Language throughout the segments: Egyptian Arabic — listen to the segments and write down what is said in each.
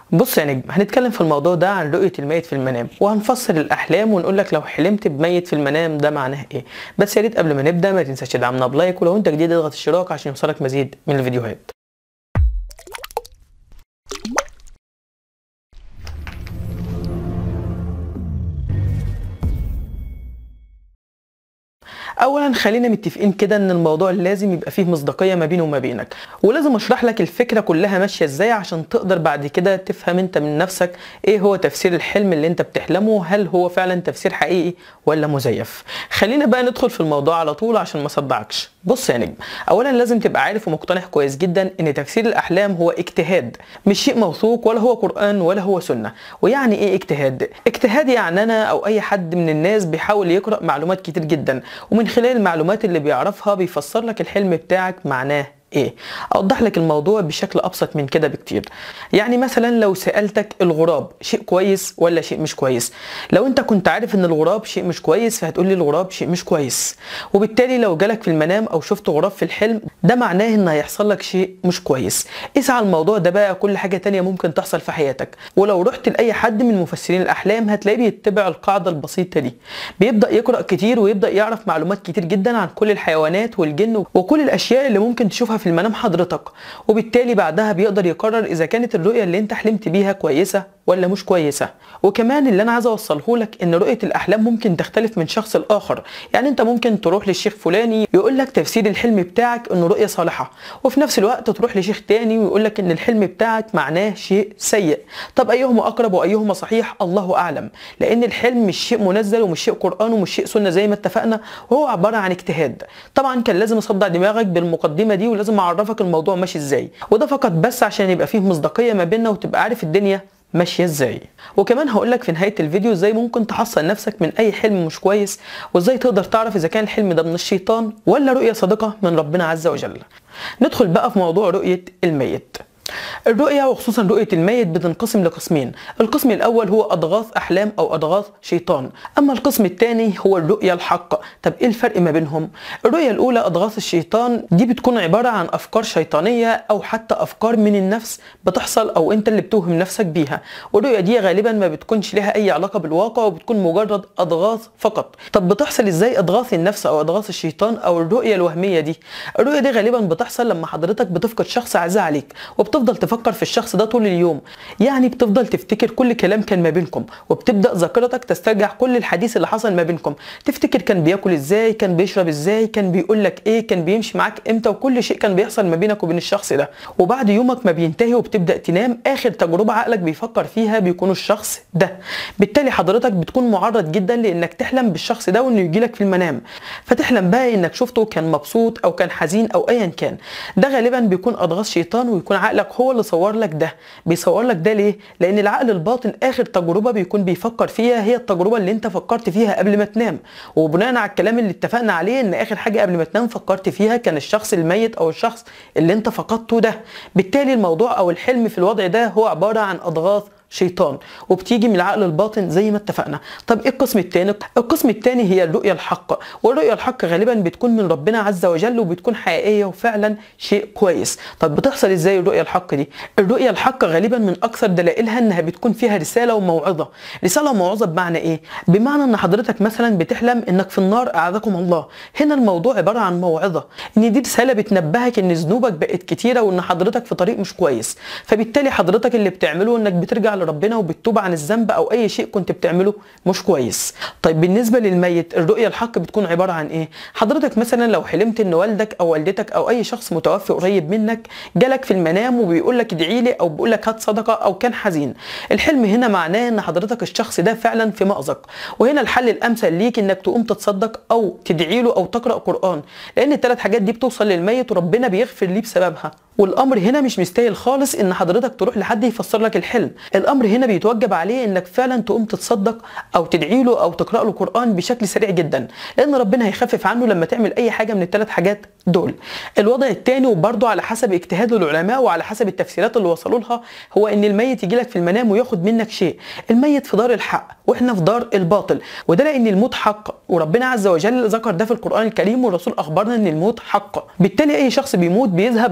بص يا نجم هنتكلم في الموضوع ده عن رؤية الميت في المنام وهنفسر الأحلام ونقول لك لو حلمت بميت في المنام ده معناه إيه بس يا ريت قبل ما نبدأ ما تنساش تدعمنا بلايك ولو أنت جديد اضغط اشتراك عشان يوصلك مزيد من الفيديوهات اولا خلينا متفقين كده ان الموضوع لازم يبقى فيه مصداقيه ما بيني وما بينك ولازم اشرح لك الفكره كلها ماشيه ازاي عشان تقدر بعد كده تفهم انت من نفسك ايه هو تفسير الحلم اللي انت بتحلمه هل هو فعلا تفسير حقيقي ولا مزيف خلينا بقى ندخل في الموضوع على طول عشان ما صدعكش بص يا نجم اولا لازم تبقى عارف ومقتنع كويس جدا ان تفسير الاحلام هو اجتهاد مش شيء موثوق ولا هو قران ولا هو سنه ويعني ايه اجتهاد اجتهاد يعني انا او اي حد من الناس بيحاول يقرا معلومات كتير جدا ومن خلال المعلومات اللي بيعرفها بيفسر لك الحلم بتاعك معناه ايه اوضح لك الموضوع بشكل ابسط من كده بكتير يعني مثلا لو سالتك الغراب شيء كويس ولا شيء مش كويس لو انت كنت عارف ان الغراب شيء مش كويس فهتقول لي الغراب شيء مش كويس وبالتالي لو جالك في المنام او شفت غراب في الحلم ده معناه ان هيحصل لك شيء مش كويس اسعى الموضوع ده بقى كل حاجه تانية ممكن تحصل في حياتك ولو رحت لاي حد من مفسرين الاحلام هتلاقيه بيتبع القاعده البسيطه دي بيبدا يقرا كتير ويبدا يعرف معلومات كتير جدا عن كل الحيوانات والجن وكل الاشياء اللي ممكن تشوفها في المنام حضرتك وبالتالي بعدها بيقدر يقرر اذا كانت الرؤيه اللي انت حلمت بيها كويسه ولا مش كويسه وكمان اللي انا عايز اوصله لك ان رؤيه الاحلام ممكن تختلف من شخص لاخر يعني انت ممكن تروح للشيخ فلاني يقول لك تفسير الحلم بتاعك انه رؤيه صالحه وفي نفس الوقت تروح لشيخ تاني ويقول لك ان الحلم بتاعك معناه شيء سيء طب ايهما اقرب وايهما صحيح الله اعلم لان الحلم مش شيء منزل ومش شيء قران ومش شيء سنه زي ما اتفقنا وهو عباره عن اجتهاد طبعا كان لازم اصدع دماغك بالمقدمه دي ولازم اعرفك الموضوع ماشي ازاي وده فقط بس عشان يبقى فيه مصداقيه ما بيننا وتبقى عارف الدنيا ماشيه ازاي وكمان هقول لك في نهايه الفيديو ازاي ممكن تحصن نفسك من اي حلم مش كويس وازاي تقدر تعرف اذا كان الحلم ده من الشيطان ولا رؤيه صادقه من ربنا عز وجل ندخل بقى في موضوع رؤيه الميت الرؤية وخصوصا رؤية الميت بتنقسم لقسمين القسم الأول هو أضغاث أحلام أو أضغاث شيطان أما القسم الثاني هو الرؤية الحق طب إيه الفرق ما بينهم؟ الرؤية الأولى أضغاث الشيطان دي بتكون عبارة عن أفكار شيطانية أو حتى أفكار من النفس بتحصل أو أنت اللي بتوهم نفسك بيها والرؤية دي غالبا ما بتكونش لها أي علاقة بالواقع وبتكون مجرد أضغاث فقط طب بتحصل إزاي أضغاث النفس أو أضغاث الشيطان أو الرؤية الوهمية دي؟ الرؤية دي غالبا بتحصل لما حضرتك بتفقد شخص عزيز عليك وبتفضل تفكر في الشخص ده طول اليوم يعني بتفضل تفتكر كل كلام كان ما بينكم وبتبدا ذاكرتك تسترجع كل الحديث اللي حصل ما بينكم تفتكر كان بياكل ازاي كان بيشرب ازاي كان بيقول لك ايه كان بيمشي معاك امتى وكل شيء كان بيحصل ما بينك وبين الشخص ده وبعد يومك ما بينتهي وبتبدا تنام اخر تجربه عقلك بيفكر فيها بيكون الشخص ده بالتالي حضرتك بتكون معرض جدا لانك تحلم بالشخص ده وانه يجي لك في المنام فتحلم بقى انك شفته كان مبسوط او كان حزين او ايا كان ده غالبا بيكون اضغاث شيطان ويكون عقلك هو اللي صور لك ده بيصور لك ده ليه لان العقل الباطن اخر تجربه بيكون بيفكر فيها هي التجربه اللي انت فكرت فيها قبل ما تنام وبناء على الكلام اللي اتفقنا عليه ان اخر حاجه قبل ما تنام فكرت فيها كان الشخص الميت او الشخص اللي انت فقدته ده بالتالي الموضوع او الحلم في الوضع ده هو عباره عن اضغاث شيطان وبتيجي من العقل الباطن زي ما اتفقنا طب ايه القسم الثاني القسم الثاني هي الرؤيه الحق والرؤيه الحق غالبا بتكون من ربنا عز وجل وبتكون حقيقيه وفعلا شيء كويس طب بتحصل ازاي الرؤيه الحق دي الرؤيه الحق غالبا من اكثر دلائلها انها بتكون فيها رساله وموعظه رساله وموعظه بمعنى ايه بمعنى ان حضرتك مثلا بتحلم انك في النار اعاذكم الله هنا الموضوع عباره عن موعظه ان دي رساله بتنبهك ان ذنوبك بقت كتيره وان حضرتك في طريق مش كويس فبالتالي حضرتك اللي بتعمله انك بترجع لربنا وبتتوب عن الذنب او اي شيء كنت بتعمله مش كويس طيب بالنسبه للميت الرؤيه الحق بتكون عباره عن ايه حضرتك مثلا لو حلمت ان والدك او والدتك او اي شخص متوفي قريب منك جالك في المنام وبيقول لك ادعي لي او بيقول لك هات صدقه او كان حزين الحلم هنا معناه ان حضرتك الشخص ده فعلا في مأزق وهنا الحل الامثل ليك انك تقوم تتصدق او تدعي له او تقرا قران لان الثلاث حاجات دي بتوصل للميت وربنا بيغفر ليه بسببها والامر هنا مش مستاهل خالص ان حضرتك تروح لحد يفسر لك الحلم الامر هنا بيتوجب عليه انك فعلا تقوم تتصدق او تدعي له او تقرا له قران بشكل سريع جدا لان ربنا هيخفف عنه لما تعمل اي حاجه من الثلاث حاجات دول الوضع الثاني وبرضه على حسب اجتهاد العلماء وعلى حسب التفسيرات اللي وصلوا لها هو ان الميت يجي لك في المنام وياخد منك شيء الميت في دار الحق واحنا في دار الباطل وده لان الموت حق وربنا عز وجل ذكر ده في القران الكريم والرسول اخبرنا ان الموت حق بالتالي اي شخص بيموت بيذهب لدار الحق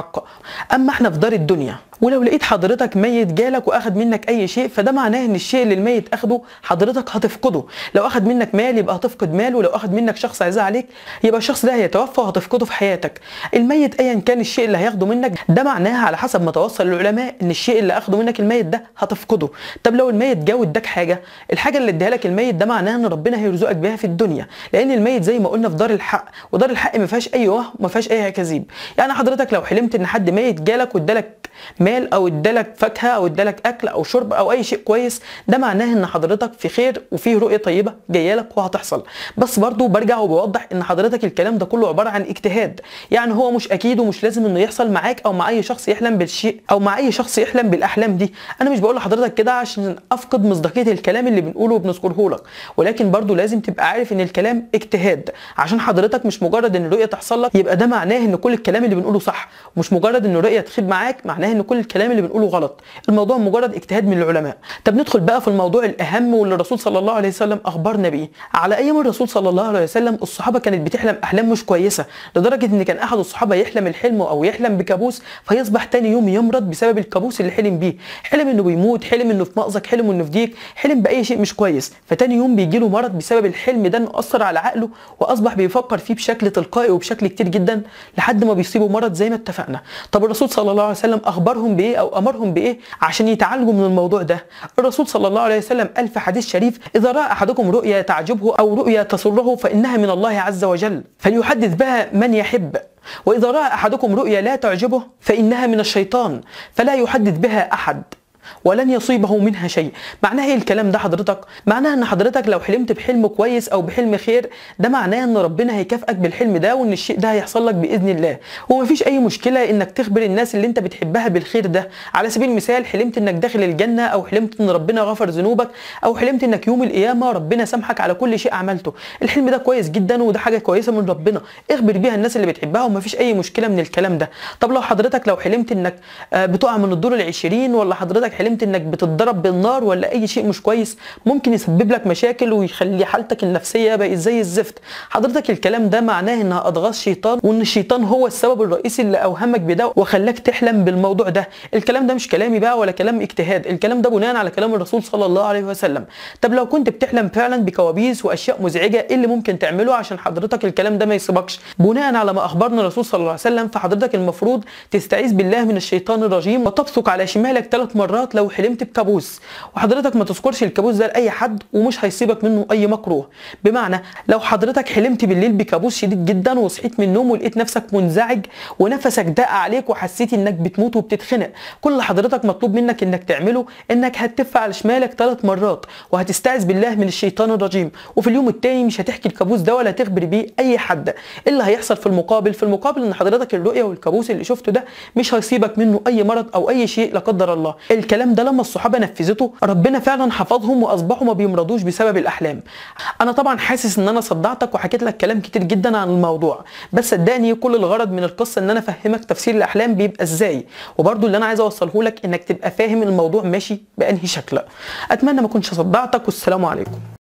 حق اما احنا في دار الدنيا ولو لقيت حضرتك ميت جالك واخد منك اي شيء فده معناه ان الشيء اللي الميت اخده حضرتك هتفقده لو اخد منك مال يبقى هتفقد مال ولو اخد منك شخص عزيز عليك يبقى الشخص ده هيتوفى وهتفقده في حياتك الميت ايا كان الشيء اللي هياخده منك ده معناها على حسب ما توصل العلماء ان الشيء اللي اخده منك الميت ده هتفقده طب لو الميت جه واداك حاجه الحاجه اللي اديها لك الميت ده معناها ان ربنا هيرزقك بيها في الدنيا لان الميت زي ما قلنا في دار الحق ودار الحق ما فيهاش اي وهم ما فيهاش اي كذب يعني حضرتك لو حلمت ان حد ميت جالك وادالك مال او ادالك فاكهه او ادالك اكل او شرب او اي شيء كويس ده معناه ان حضرتك في خير وفيه رؤيه طيبه جايه لك وهتحصل بس برضو برجع وبوضح ان حضرتك الكلام ده كله عباره عن اجتهاد يعني هو مش اكيد ومش لازم انه يحصل معاك او مع اي شخص يحلم بالشيء او مع اي شخص يحلم بالاحلام دي انا مش بقول لحضرتك كده عشان افقد مصداقيه الكلام اللي بنقوله وبنذكره لك ولكن برضو لازم تبقى عارف ان الكلام اجتهاد عشان حضرتك مش مجرد ان الرؤيه تحصل لك يبقى ده معناه ان كل الكلام اللي بنقوله صح ومش مجرد ان الرؤيه تخيب معاك معناه ان كل الكلام اللي بنقوله غلط الموضوع مجرد اجتهاد من العلماء طب ندخل بقى في الموضوع الاهم واللي الرسول صلى الله عليه وسلم اخبرنا بيه على ايام الرسول صلى الله عليه وسلم الصحابه كانت بتحلم احلام مش كويسه لدرجه ان كان احد الصحابه يحلم الحلم او يحلم بكابوس فيصبح تاني يوم يمرض بسبب الكابوس اللي حلم بيه حلم انه بيموت حلم انه في مأزق حلم انه في ضيق حلم باي شيء مش كويس فتاني يوم بيجي له مرض بسبب الحلم ده انه اثر على عقله واصبح بيفكر فيه بشكل تلقائي وبشكل كتير جدا لحد ما بيصيبه مرض زي ما اتفقنا طب الرسول صلى الله عليه وسلم اخبرهم بايه او امرهم بايه عشان يتعالجوا من الموضوع ده الرسول صلى الله عليه وسلم قال في حديث شريف اذا راى احدكم رؤيا تعجبه او رؤيا تسره فانها من الله عز وجل فليحدث بها من يحب واذا راى احدكم رؤيا لا تعجبه فانها من الشيطان فلا يحدث بها احد ولن يصيبه منها شيء معناه ايه الكلام ده حضرتك معناه ان حضرتك لو حلمت بحلم كويس او بحلم خير ده معناه ان ربنا هيكافئك بالحلم ده وان الشيء ده هيحصل لك باذن الله ومفيش اي مشكله انك تخبر الناس اللي انت بتحبها بالخير ده على سبيل المثال حلمت انك داخل الجنه او حلمت ان ربنا غفر ذنوبك او حلمت انك يوم القيامه ربنا سامحك على كل شيء عملته الحلم ده كويس جدا وده حاجه كويسه من ربنا اخبر بيها الناس اللي بتحبها ومفيش اي مشكله من الكلام ده طب لو حضرتك لو حلمت انك بتقع من الدور العشرين ولا حضرتك حلمت انك بتتضرب بالنار ولا اي شيء مش كويس ممكن يسبب لك مشاكل ويخلي حالتك النفسيه بقت زي الزفت حضرتك الكلام ده معناه انها اضغاث شيطان وان الشيطان هو السبب الرئيسي اللي اوهمك بده وخلاك تحلم بالموضوع ده الكلام ده مش كلامي بقى ولا كلام اجتهاد الكلام ده بناء على كلام الرسول صلى الله عليه وسلم طب لو كنت بتحلم فعلا بكوابيس واشياء مزعجه ايه اللي ممكن تعمله عشان حضرتك الكلام ده ما يصيبكش بناء على ما اخبرنا الرسول صلى الله عليه وسلم فحضرتك المفروض تستعيذ بالله من الشيطان الرجيم وتبصق على شمالك ثلاث مرات لو حلمت بكابوس وحضرتك ما تذكرش الكابوس ده لاي حد ومش هيصيبك منه اي مكروه بمعنى لو حضرتك حلمت بالليل بكابوس شديد جدا وصحيت من النوم ولقيت نفسك منزعج ونفسك ضاق عليك وحسيت انك بتموت وبتتخنق كل اللي حضرتك مطلوب منك انك تعمله انك هتف على شمالك ثلاث مرات وهتستعذ بالله من الشيطان الرجيم وفي اليوم التاني مش هتحكي الكابوس ده ولا تخبر بيه اي حد ايه اللي هيحصل في المقابل في المقابل ان حضرتك الرؤيه والكابوس اللي شفته ده مش هيصيبك منه اي مرض او اي شيء لا قدر الله الكلام ده لما الصحابه نفذته ربنا فعلا حفظهم واصبحوا ما بيمرضوش بسبب الاحلام انا طبعا حاسس ان انا صدعتك وحكيت لك كلام كتير جدا عن الموضوع بس صدقني كل الغرض من القصه ان انا افهمك تفسير الاحلام بيبقى ازاي وبرده اللي انا عايز اوصله لك انك تبقى فاهم الموضوع ماشي بانهي شكل اتمنى ما اكونش صدعتك والسلام عليكم